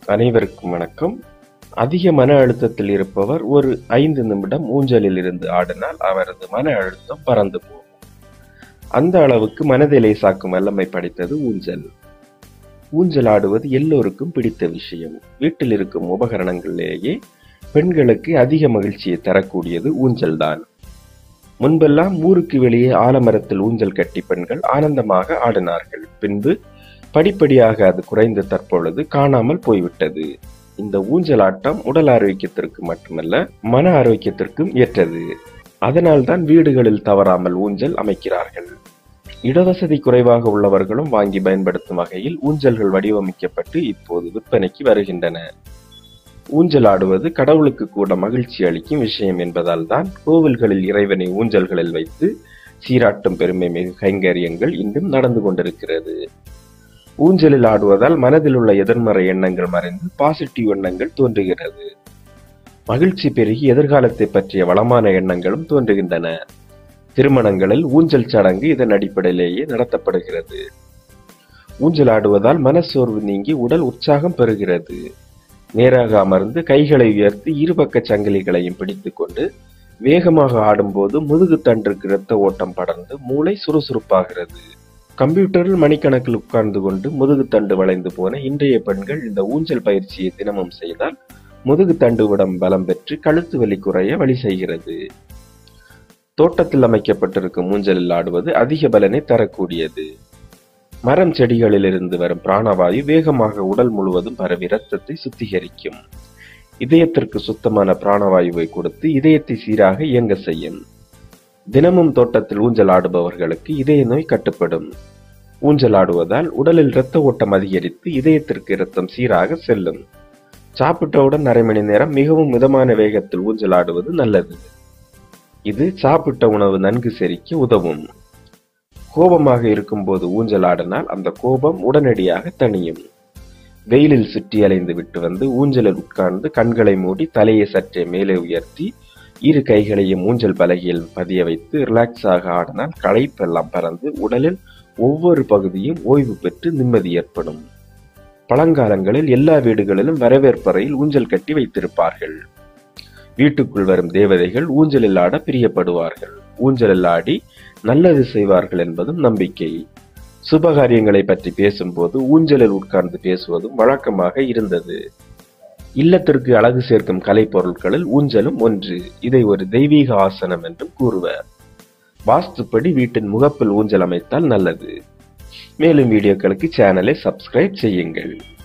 அனைவருக்கும் வணக்கம் அதிக மன அழுத்தத்தில் இருப்பவர் ஒரு ஐந்து நிமிடம் ஊஞ்சலில் இருந்து ஆடினால் அவரது மன அழுத்தம் பறந்து போகும் அந்த அளவுக்கு மனதை லேசாக்கும் வல்லமை படைத்தது ஊஞ்சல் ஊஞ்சல் ஆடுவது எல்லோருக்கும் பிடித்த விஷயம் வீட்டில் இருக்கும் உபகரணங்களிலேயே பெண்களுக்கு அதிக மகிழ்ச்சியை தரக்கூடியது ஊஞ்சல்தான் முன்பெல்லாம் ஊருக்கு வெளியே ஆலமரத்தில் ஊஞ்சல் கட்டி பெண்கள் ஆனந்தமாக ஆடினார்கள் பின்பு படிப்படியாக அது குறைந்து தற்பொழுது காணாமல் போய்விட்டது இந்த ஊஞ்சலாட்டம் உடல் ஆரோக்கியத்திற்கு மட்டுமல்ல மன ஆரோக்கியத்திற்கும் ஏற்றது அதனால்தான் வீடுகளில் தவறாமல் ஊஞ்சல் அமைக்கிறார்கள் இடவசதி குறைவாக உள்ளவர்களும் வாங்கி பயன்படுத்தும் வகையில் ஊஞ்சல்கள் வடிவமைக்கப்பட்டு இப்போது விற்பனைக்கு வருகின்றன ஊஞ்சல் ஆடுவது கடவுளுக்கு கூட மகிழ்ச்சி அளிக்கும் விஷயம் என்பதால் தான் கோவில்களில் இறைவனை ஊஞ்சல்களில் வைத்து சீராட்டும் பெருமை மிகு கைங்கரியங்கள் இன்றும் நடந்து கொண்டிருக்கிறது ஊஞ்சலில் ஆடுவதால் மனதில் உள்ள எதிர்மறை எண்ணங்கள் மறைந்து பாசிட்டிவ் எண்ணங்கள் தோன்றுகிறது மகிழ்ச்சி பெருகி எதிர்காலத்தை பற்றிய வளமான எண்ணங்களும் தோன்றுகின்றன திருமணங்களில் ஊஞ்சல் சடங்கு இதன் அடிப்படையிலேயே நடத்தப்படுகிறது ஊஞ்சல் ஆடுவதால் மனசோர்வு நீங்கி உடல் உற்சாகம் பெறுகிறது நேராக அமர்ந்து கைகளை உயர்த்தி இருபக்க சங்கிலிகளையும் பிடித்துக்கொண்டு வேகமாக ஆடும்போது முதுகுத்தண்டிற்கு இரத்த ஓட்டம் படர்ந்து மூளை சுறுசுறுப்பாகிறது கம்ப்யூட்டரில் மணிக்கணக்கில் உட்கார்ந்து கொண்டு முதுகுத்தண்டு வளைந்து போன இன்றைய பெண்கள் இந்த ஊஞ்சல் பயிற்சியை தினமும் செய்தால் முதுகுத்தண்டு விடம் பலம் பெற்று கழுத்து வலி குறைய வழி செய்கிறது தோட்டத்தில் அமைக்கப்பட்டிருக்கும் ஊஞ்சலில் ஆடுவது அதிக பலனை தரக்கூடியது மரம் செடிகளிலிருந்து வரும் பிராணவாயு வேகமாக உடல் முழுவதும் பரவி இரத்தத்தை சுத்திகரிக்கும் இதயத்திற்கு சுத்தமான பிராணவாயுவை கொடுத்து இதயத்தை சீராக இயங்க செய்யும் தினமும் தோட்டத்தில் ஊஞ்சல் ஆடுபவர்களுக்கு இதய நோய் கட்டுப்படும் ஊஞ்சல் ஆடுவதால் உடலில் இரத்த ஓட்டம் அதிகரித்து இதயத்திற்கு இரத்தம் சீராக செல்லும் சாப்பிட்டவுடன் அரை மணி நேரம் மிகவும் மிதமான வேகத்தில் ஊஞ்சல் ஆடுவது நல்லது இது சாப்பிட்ட உணவு நன்கு செரிக்க உதவும் கோபமாக இருக்கும்போது ஊஞ்சல் ஆடினால் அந்த கோபம் உடனடியாக தணியும் வெயிலில் சுற்றி அலைந்து விட்டு வந்து ஊஞ்சலில் உட்கார்ந்து கண்களை மூடி தலையை சற்றே மேலே உயர்த்தி இரு கைகளையும் ஊஞ்சல் பலகையில் பதிய வைத்து ரிலாக்ஸாக ஆடினால் களைப்பெல்லாம் பறந்து உடலில் ஒவ்வொரு பகுதியும் ஓய்வு பெற்று நிம்மதி ஏற்படும் பழங்காலங்களில் எல்லா வீடுகளிலும் வரவேற்பறையில் ஊஞ்சல் கட்டி வைத்திருப்பார்கள் வீட்டுக்குள் வரும் தேவதைகள் ஊஞ்சலில் ஆட பிரியப்படுவார்கள் ஊஞ்சலில் ஆடி நல்லது செய்வார்கள் என்பதும் நம்பிக்கை சுபகாரியங்களை பற்றி பேசும்போது ஊஞ்சலில் உட்கார்ந்து பேசுவதும் வழக்கமாக இருந்தது இல்லத்திற்கு அழகு சேர்க்கும் கலை பொருட்களில் ஊஞ்சலும் ஒன்று இதை ஒரு தெய்வீக ஆசனம் என்றும் கூறுவர் வாஸ்துப்படி வீட்டின் முகப்பில் ஊஞ்சல் அமைத்தால் நல்லது மேலும் வீடியோக்களுக்கு சேனலை சப்ஸ்கிரைப் செய்யுங்கள்